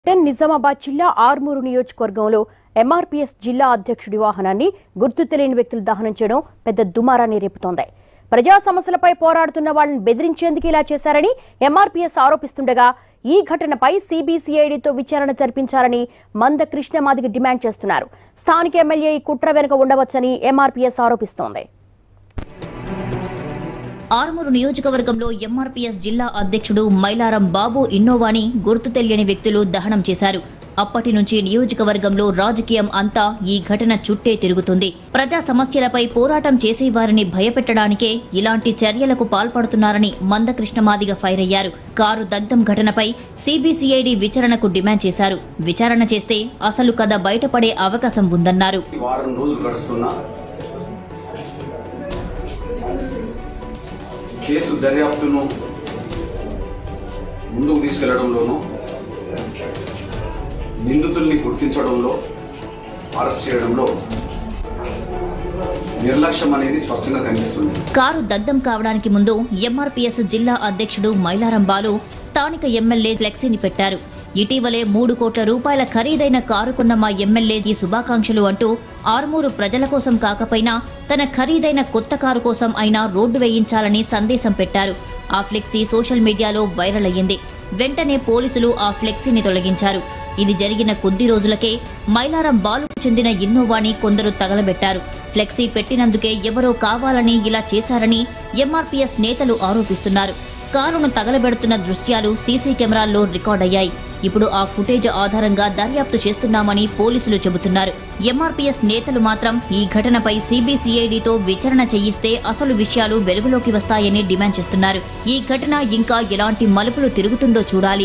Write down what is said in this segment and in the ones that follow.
Ten Nizamabad జిల్లా ఆర్మూరు నియోజకవర్గంలో MRPS జిల్లా అధ్యక్షుడి వాహనాన్ని గుర్తు తెలియని వ్యక్తులు దహనం చేయడం పెద్ద దుమారాన్ని రేపుతోంది ప్రజా సమస్యలపై పోరాడుతున్న వాళ్ళని బెదిరించేందుకు ఇలా చేశారని ఎంఆర్పీఎస్ ఆరోపిస్తుండగా ఈ ఘటనపై సిబిసిఐడితో విచారణ జరిపించాలని మంద కృష్ణమాదిగ డిమాండ్ చేస్తున్నారు స్థానిక ఎమ్మెల్యే ఈ కుట్ర వెనుక ఉండవచ్చని ఎంఆర్పీఎస్ ఆరోపిస్తోంది ఆర్మూరు నియోజకవర్గంలో ఎంఆర్పీఎస్ జిల్లా అధ్యక్షుడు మైలారం బాబు ఇన్నోవాని గుర్తు తెలియని వ్యక్తులు దహనం చేశారు అప్పటి నుంచి నియోజకవర్గంలో రాజకీయం అంతా ఈ ఘటన చుట్టే తిరుగుతుంది ప్రజా సమస్యలపై పోరాటం చేసేవారిని భయపెట్టడానికే ఇలాంటి చర్యలకు పాల్పడుతున్నారని మందకృష్ణమాదిగ ఫైర్ అయ్యారు కారు దగ్ధం ఘటనపై సిబిసిఐడి విచారణకు డిమాండ్ చేశారు విచారణ చేస్తే అసలు కథ బయటపడే అవకాశం ఉందన్నారు వారం రోజులు గడుస్తున్నా కేసు దర్యాప్తును ముందుకు తీసుకెళ్లడంలోనూ నిందితుల్ని గుర్తించడంలో అరెస్ట్ చేయడంలో నిర్లక్ష్యం అనేది స్పష్టంగా కనిపిస్తుంది కారు దగ్ధం కావడానికి ముందు ఎంఆర్పీఎస్ జిల్లా అధ్యక్షుడు మైలారం బాలు స్థానిక ఎమ్మెల్యే ఫ్లెక్సీని పెట్టారు ఇటీవలే మూడు కోట్ల రూపాయల ఖరీదైన కారు కొన్న మా ఎమ్మెల్యే ఈ శుభాకాంక్షలు అంటూ ఆర్మూరు ప్రజల కోసం కాకపోయినా తన ఖరీదైన కొత్త కారు కోసం అయినా రోడ్డు వేయించాలని సందేశం పెట్టారు ఆ ఫ్లెక్సీ సోషల్ మీడియాలో వైరల్ అయ్యింది వెంటనే పోలీసులు ఆ ఫ్లెక్సీని తొలగించారు ఇది జరిగిన కొద్ది రోజులకే మైలారం బాలుకు చెందిన ఇన్నోవాని కొందరు తగలబెట్టారు ఫ్లెక్సీ పెట్టినందుకే ఎవరో కావాలని ఇలా చేశారని ఎంఆర్పీఎస్ నేతలు ఆరోపిస్తున్నారు కారును తగలబెడుతున్న దృశ్యాలు సీసీ కెమెరాల్లో రికార్డయ్యాయి ఇప్పుడు ఆ ఫుటేజ్ ఆధారంగా దర్యాప్తు చేస్తున్నామని పోలీసులు చెబుతున్నారు ఎంఆర్పీఎస్ నేతలు మాత్రం ఈ ఘటనపై సిబిసిఐడితో విచారణ చేయిస్తే అసలు విషయాలు వెలుగులోకి వస్తాయని డిమాండ్ చేస్తున్నారు ఈ ఘటన ఇంకా ఎలాంటి మలుపులు తిరుగుతుందో చూడాలి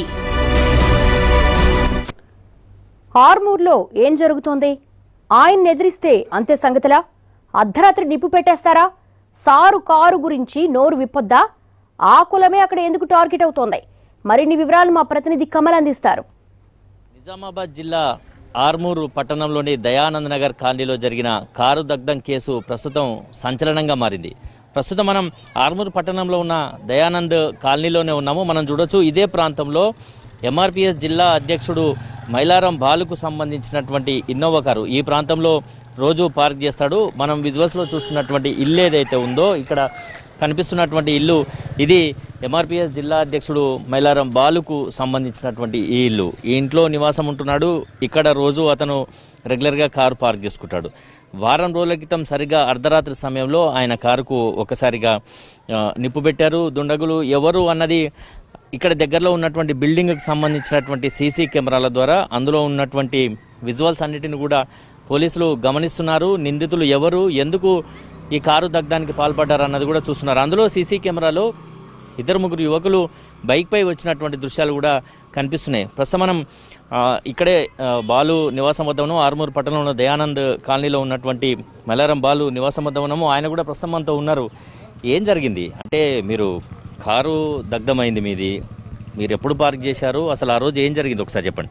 ఆర్మూర్లో ఏం జరుగుతోంది ఆయన్ని ఎదిరిస్తే అంతే సంగతిలా అర్ధరాత్రి నిప్పు పెట్టేస్తారా సారు కారు గురించి నోరు విప్పొద్దా ఆ కులమే అక్కడ ఎందుకు టార్గెట్ అవుతోంది మరిన్ని వివరాలు మా ప్రతినిధి కమల్ అందిస్తారు నిజామాబాద్ జిల్లా ఆర్మూరు పట్టణంలోని దయానంద్ నగర్ కాలనీలో జరిగిన కారు దగ్ధం కేసు ప్రస్తుతం సంచలనంగా మారింది ప్రస్తుతం మనం ఆర్మూరు పట్టణంలో ఉన్న దయానంద్ కాలనీలోనే ఉన్నాము మనం చూడొచ్చు ఇదే ప్రాంతంలో ఎంఆర్పిఎస్ జిల్లా అధ్యక్షుడు మైలారం బాలుకు సంబంధించినటువంటి ఇన్నోవా కారు ఈ ప్రాంతంలో రోజు పార్క్ చేస్తాడు మనం విజువల్స్లో చూస్తున్నటువంటి ఇల్లు ఏదైతే ఉందో ఇక్కడ కనిపిస్తున్నటువంటి ఇల్లు ఇది ఎంఆర్పిఎస్ జిల్లా అధ్యక్షుడు మైలారం బాలుకు సంబంధించినటువంటి ఈ ఇల్లు ఈ ఇంట్లో నివాసం ఉంటున్నాడు ఇక్కడ రోజు అతను రెగ్యులర్గా కారు పార్క్ చేసుకుంటాడు వారం రోజుల క్రితం సరిగ్గా అర్ధరాత్రి సమయంలో ఆయన కారుకు ఒకసారిగా ఆ, నిప్పు పెట్టారు దుండగులు ఎవరు అన్నది ఇక్కడ దగ్గరలో ఉన్నటువంటి బిల్డింగ్కి సంబంధించినటువంటి సీసీ కెమెరాల ద్వారా అందులో ఉన్నటువంటి విజువల్స్ అన్నిటిని కూడా పోలీసులు గమనిస్తున్నారు నిందితులు ఎవరు ఎందుకు ఈ కారు దగ్ధానికి పాల్పడ్డారు అన్నది కూడా చూస్తున్నారు అందులో సీసీ కెమెరాలో ఇద్దరు ముగ్గురు యువకులు బైక్పై వచ్చినటువంటి దృశ్యాలు కూడా కనిపిస్తున్నాయి ప్రస్తుతం మనం ఆ, ఇక్కడే ఆ, బాలు నివాసం వద్ద ఉన్నాము ఆర్మూరు పట్టణంలో దయానంద్ కాలనీలో ఉన్నటువంటి మలారం బాలు నివాసం వద్ద ఉన్నాము ఆయన కూడా ప్రస్తుతం మనతో ఉన్నారు ఏం జరిగింది అంటే మీరు కారు దగ్ధమైంది మీది మీరు ఎప్పుడు పార్క్ చేశారు అసలు ఆ రోజు ఏం జరిగింది ఒకసారి చెప్పండి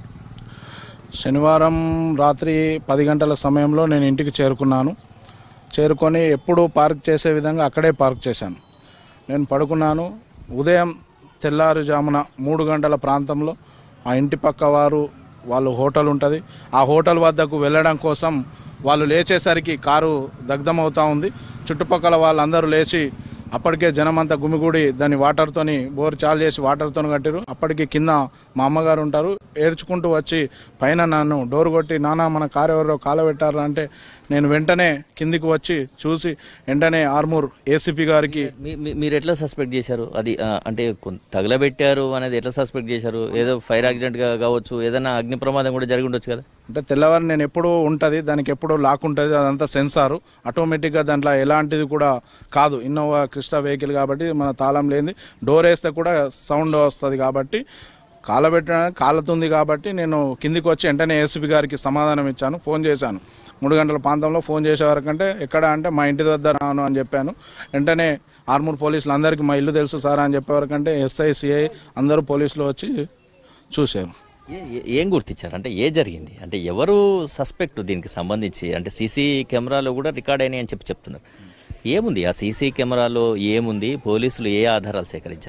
శనివారం రాత్రి పది గంటల సమయంలో నేను ఇంటికి చేరుకున్నాను చేరుకొని ఎప్పుడు పార్క్ చేసే విధంగా అక్కడే పార్క్ చేశాను నేను పడుకున్నాను ఉదయం తెల్లారుజామున మూడు గంటల ప్రాంతంలో ఆ ఇంటి పక్క వారు వాళ్ళు హోటల్ ఉంటుంది ఆ హోటల్ వద్దకు వెళ్ళడం కోసం వాళ్ళు లేచేసరికి కారు దగ్ధమవుతా ఉంది చుట్టుపక్కల వాళ్ళందరూ లేచి అప్పటికే జనమంతా గుమిగూడి దాన్ని వాటర్తోని బోర్ చాలు చేసి వాటర్తోని కట్టారు అప్పటికి కింద మా అమ్మగారు ఉంటారు ఏడ్చుకుంటూ వచ్చి పైన నన్ను డోర్ కొట్టి నానా మన కారు ఎవరో కాలబెట్టారు అంటే నేను వెంటనే కిందికి వచ్చి చూసి వెంటనే ఆర్మూర్ ఏసీపీ గారికి మీ- మీ- మీరు ఎట్లా సస్పెక్ట్ చేశారు అది ఆ, అంటే కొన్- తగలబెట్టారు అనేది ఎట్లా సస్పెక్ట్ చేశారు ఏదో ఫైర్ యాక్సిడెంట్ గా కావచ్చు ఏదైనా అగ్ని ప్రమాదం కూడా జరిగి ఉండొచ్చు కదా అంటే తెల్లవారు నేను ఎప్పుడు ఉంటుంది దానికి ఎప్పుడు లాక్ ఉంటుంది అదంతా సెన్సారు ఆటోమేటిక్గా దాంట్లో ఎలాంటిది కూడా కాదు ఇన్నోవా క్రిస్టా వెహికల్ కాబట్టి మన తాళం లేనిది డోర్ వేస్తే కూడా సౌండ్ వస్తుంది కాబట్టి కాలబెట్టడానికి కాలుతుంది కాబట్టి నేను కిందికి వచ్చి వెంటనే ఏసీపీ గారికి సమాధానం ఇచ్చాను ఫోన్ చేశాను మూడు గంటల ప్రాంతంలో ఫోన్ చేసే వరకంటే ఎక్కడ అంటే మా ఇంటి వద్ద రాను అని చెప్పాను వెంటనే ఆర్మూర్ పోలీసులు అందరికీ మా ఇల్లు తెలుసు సార్ అని చెప్పే వరకంటే ఎస్ఐ సిఐ అందరూ పోలీసులు వచ్చి చూశారు ఏ- ఏ- ఏం గుర్తించారు అంటే ఏ జరిగింది అంటే ఎవరు సస్పెక్ట్ దీనికి సంబంధించి అంటే సీసీ కెమెరాలో కూడా రికార్డ్ అయినాయి అని చెప్పి చెప్తున్నారు ఏముంది ఆ సీసీ కెమెరాలో ఏముంది పోలీసులు ఏ ఆధారాలు సేకరించారు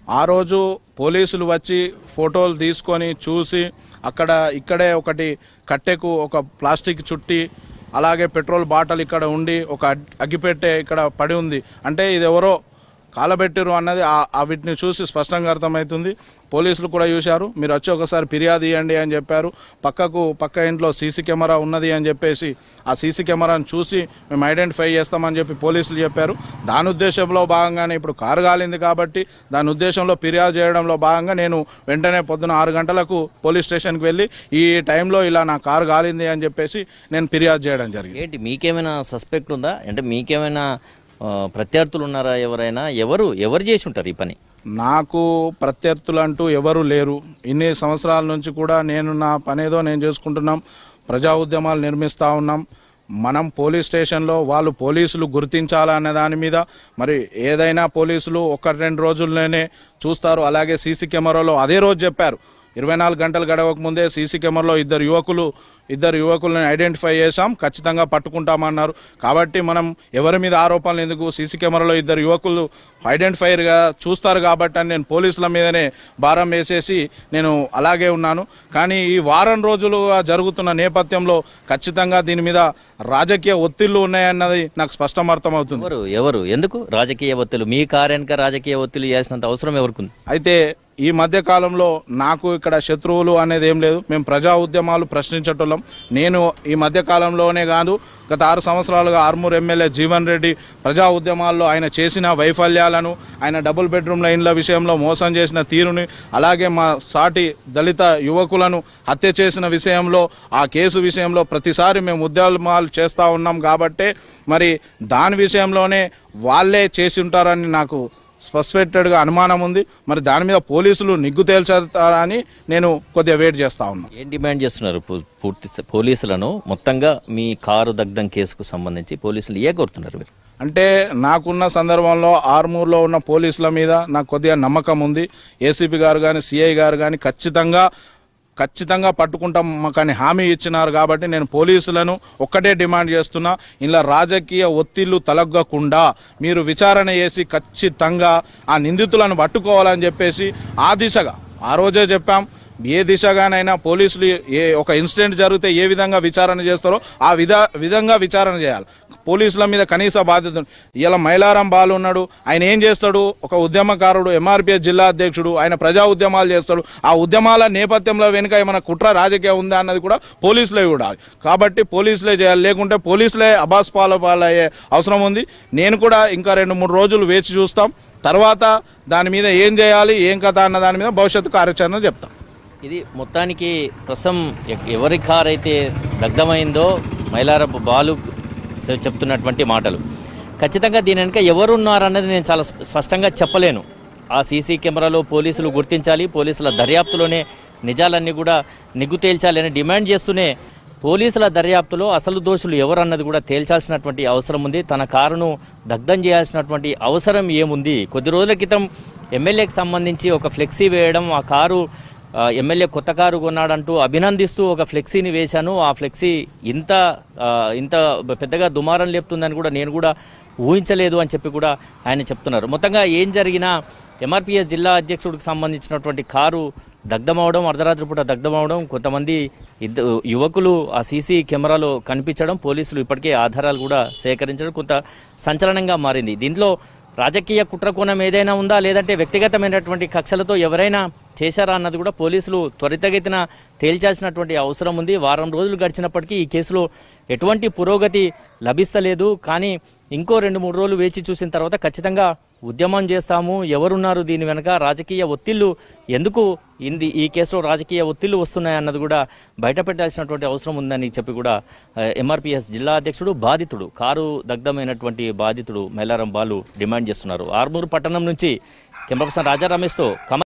ఆ రోజు పోలీసులు వచ్చి ఫోటోలు తీసుకొని చూసి అక్కడ ఇక్కడే ఒకటి కట్టెకు ఒక ప్లాస్టిక్ చుట్టి అలాగే పెట్రోల్ బాటిల్ ఇక్కడ ఉండి ఒక అగ్- అగ్గిపెట్టె ఇక్కడ పడి ఉంది అంటే ఇది ఎవరో కాలబెట్టిరు అన్నది ఆ- ఆ వీటిని చూసి స్పష్టంగా అర్థమవుతుంది పోలీసులు కూడా చూశారు మీరు వచ్చి ఒకసారి ఫిర్యాదు ఇవ్వండి అని చెప్పారు పక్కకు పక్క ఇంట్లో సీసీ కెమెరా ఉన్నది అని చెప్పేసి ఆ సీసీ కెమెరాను చూసి మేము ఐడెంటిఫై చేస్తామని చెప్పి పోలీసులు చెప్పారు దాని ఉద్దేశంలో భాగంగానే ఇప్పుడు కారు కాలింది కాబట్టి దాని ఉద్దేశంలో ఫిర్యాదు చేయడంలో భాగంగా నేను వెంటనే పొద్దున ఆరు గంటలకు పోలీస్ స్టేషన్కి వెళ్ళి ఈ టైంలో ఇలా నా కారు కాలింది అని చెప్పేసి నేను ఫిర్యాదు చేయడం జరిగింది ఏంటి మీకేమైనా సస్పెక్ట్ ఉందా అంటే మీకేమైనా ఆ, ప్రత్యర్థులు ఉన్నారా ఎవరైనా ఎవరు ఎవరు చేసి ఉంటారు ఈ పని నాకు ప్రత్యర్థులు అంటూ ఎవరు లేరు ఇన్ని సంవత్సరాల నుంచి కూడా నేను నా పనేదో నేను చేసుకుంటున్నాం ప్రజా ఉద్యమాలు నిర్మిస్తూ ఉన్నాం మనం పోలీస్ స్టేషన్లో వాళ్ళు పోలీసులు గుర్తించాలనే దాని మీద మరి ఏదైనా పోలీసులు ఒకటి రెండు రోజుల్లోనే చూస్తారు అలాగే సీసీ కెమెరాలో అదే రోజు చెప్పారు ఇరవై నాలుగు గంటలు గడవక ముందే సీసీ కెమెరాలో ఇద్దరు యువకులు ఇద్దరు యువకులను ఐడెంటిఫై చేశాం ఖచ్చితంగా పట్టుకుంటామన్నారు కాబట్టి మనం ఎవరి మీద ఆరోపణలు ఎందుకు సీసీ కెమెరాలో ఇద్దరు యువకులు ఐడెంటిఫైర్గా చూస్తారు కాబట్టి అని నేను పోలీసుల మీదనే భారం వేసేసి నేను అలాగే ఉన్నాను కానీ ఈ వారం రోజులుగా జరుగుతున్న నేపథ్యంలో ఖచ్చితంగా దీని మీద రాజకీయ ఒత్తిళ్లు ఉన్నాయన్నది నాకు స్పష్టం అర్థమవుతుంది ఎవరు ఎవరు ఎందుకు రాజకీయ ఒత్తిళ్ళు మీ కార్యానిక రాజకీయ ఒత్తిళ్ళు చేసినంత అవసరం ఎవరికి ఉంది అయితే ఈ మధ్య కాలంలో నాకు ఇక్కడ శత్రువులు అనేది ఏం లేదు మేము ప్రజా ఉద్యమాలు ప్రశ్నించటోళ్ళం నేను ఈ మధ్య కాలంలోనే కాదు గత ఆరు సంవత్సరాలుగా ఆర్మూర్ ఎమ్మెల్యే జీవన్ రెడ్డి ప్రజా ఉద్యమాల్లో ఆయన చేసిన వైఫల్యాలను ఆయన డబుల్ బెడ్రూమ్ల ఇండ్ల విషయంలో మోసం చేసిన తీరుని అలాగే మా సాటి దళిత యువకులను హత్య చేసిన విషయంలో ఆ కేసు విషయంలో ప్రతిసారి మేము ఉద్యమాలు చేస్తూ ఉన్నాం కాబట్టే మరి దాని విషయంలోనే వాళ్ళే చేసి ఉంటారని నాకు సస్పెక్టెడ్గా అనుమానం ఉంది మరి దాని మీద పోలీసులు నిగ్గు తేల్చేస్తారా అని నేను కొద్దిగా వెయిట్ చేస్తా ఉన్నా ఏం డిమాండ్ చేస్తున్నారు పూ- పూర్తి స- పోలీసులను మొత్తంగా మీ కారు దగ్ధం కేసుకు సంబంధించి పోలీసులు ఏ కోరుతున్నారు మీరు అంటే నాకున్న సందర్భంలో ఆర్మూర్లో ఉన్న పోలీసుల మీద నాకు కొద్దిగా నమ్మకం ఉంది ఏసీపీ గారు కానీ సిఐ గారు కానీ ఖచ్చితంగా ఖచ్చితంగా పట్టుకుంటాం మాకని హామీ ఇచ్చినారు కాబట్టి నేను పోలీసులను ఒక్కటే డిమాండ్ చేస్తున్నా ఇలా రాజకీయ ఒత్తిళ్లు తలగ్గకుండా మీరు విచారణ చేసి ఖచ్చితంగా ఆ నిందితులను పట్టుకోవాలని చెప్పేసి ఆ దిశగా ఆ రోజే చెప్పాం ఏ దిశగానైనా పోలీసులు ఏ ఒక ఇన్సిడెంట్ జరిగితే ఏ విధంగా విచారణ చేస్తారో ఆ విధా విధంగా విచారణ చేయాలి పోలీసుల మీద కనీస బాధ్యత ఉంది. ఇలా మైలారం బాలు ఉన్నాడు ఆయన ఏం చేస్తాడు ఒక ఉద్యమకారుడు ఎంఆర్పిఎస్ జిల్లా అధ్యక్షుడు ఆయన ప్రజా ఉద్యమాలు చేస్తాడు ఆ ఉద్యమాల నేపథ్యంలో వెనుక ఏమైనా కుట్ర రాజకీయం ఉందా అన్నది కూడా పోలీసులే చూడాలి కాబట్టి పోలీసులే చేయాలి లేకుంటే పోలీసులే అబాస్ పాలయ్యే అవసరం ఉంది నేను కూడా ఇంకా రెండు మూడు రోజులు వేచి చూస్తాం తర్వాత దాని మీద ఏం చేయాలి ఏం కథ అన్న దాని మీద భవిష్యత్తు కార్యాచరణ చెప్తాం ఇది మొత్తానికి ప్రస్తుతం ఎ- ఎవరి కార్ అయితే దగ్ధమైందో మైలారపు బాలు చె- చెప్తున్నటువంటి మాటలు ఖచ్చితంగా దీని వెనుక ఎవరు ఉన్నారన్నది నేను చాలా స్ప- స్పష్టంగా చెప్పలేను ఆ సీసీ కెమెరాలో పోలీసులు గుర్తించాలి పోలీసుల దర్యాప్తులోనే నిజాలన్నీ కూడా నిగ్గు తేల్చాలి అని డిమాండ్ చేస్తూనే పోలీసుల దర్యాప్తులో అసలు దోషులు ఎవరు అన్నది కూడా తేల్చాల్సినటువంటి అవసరం ఉంది తన కారును దగ్ధం చేయాల్సినటువంటి అవసరం ఏముంది కొద్ది రోజుల క్రితం ఎమ్మెల్యేకి సంబంధించి ఒక ఫ్లెక్సీ వేయడం ఆ కారు ఆ, ఎమ్మెల్యే కొత్త కారు కొన్నాడంటూ అభినందిస్తూ ఒక ఫ్లెక్సీని వేశాను ఆ ఫ్లెక్సీ ఇంత ఆ, ఇంత పెద్దగా దుమారం లేపుతుందని కూడా నేను కూడా ఊహించలేదు అని చెప్పి కూడా ఆయన చెప్తున్నారు మొత్తంగా ఏం జరిగినా ఎంఆర్పిఎస్ జిల్లా అధ్యక్షుడికి సంబంధించినటువంటి కారు దగ్ధమవడం అర్ధరాత్రి పూట దగ్ధమవడం కొంతమంది ఇద్దరు యువకులు ఆ సీసీ కెమెరాలో కనిపించడం పోలీసులు ఇప్పటికే ఆధారాలు కూడా సేకరించడం కొంత సంచలనంగా మారింది దీంట్లో రాజకీయ కుట్రకోణం ఏదైనా ఉందా లేదంటే వ్యక్తిగతమైనటువంటి కక్షలతో ఎవరైనా చేశారా అన్నది కూడా పోలీసులు త్వరితగతిన తేల్చాల్సినటువంటి అవసరం ఉంది వారం రోజులు గడిచినప్పటికీ ఈ కేసులో ఎటువంటి పురోగతి లభిస్తలేదు కానీ ఇంకో రెండు మూడు రోజులు వేచి చూసిన తర్వాత ఖచ్చితంగా ఉద్యమం చేస్తాము ఎవరున్నారు దీని వెనక రాజకీయ ఒత్తిళ్లు ఎందుకు ఇంది ఈ కేసులో రాజకీయ ఒత్తిళ్లు వస్తున్నాయి అన్నది కూడా బయట పెట్టాల్సినటువంటి అవసరం ఉందని చెప్పి కూడా ఎంఆర్పిఎస్ జిల్లా అధ్యక్షుడు బాధితుడు కారు దగ్ధమైనటువంటి బాధితుడు మైలారం బాలు డిమాండ్ చేస్తున్నారు ఆర్మూరు పట్టణం నుంచి కెంపర్సన్ రాజా రమేష్తో కమ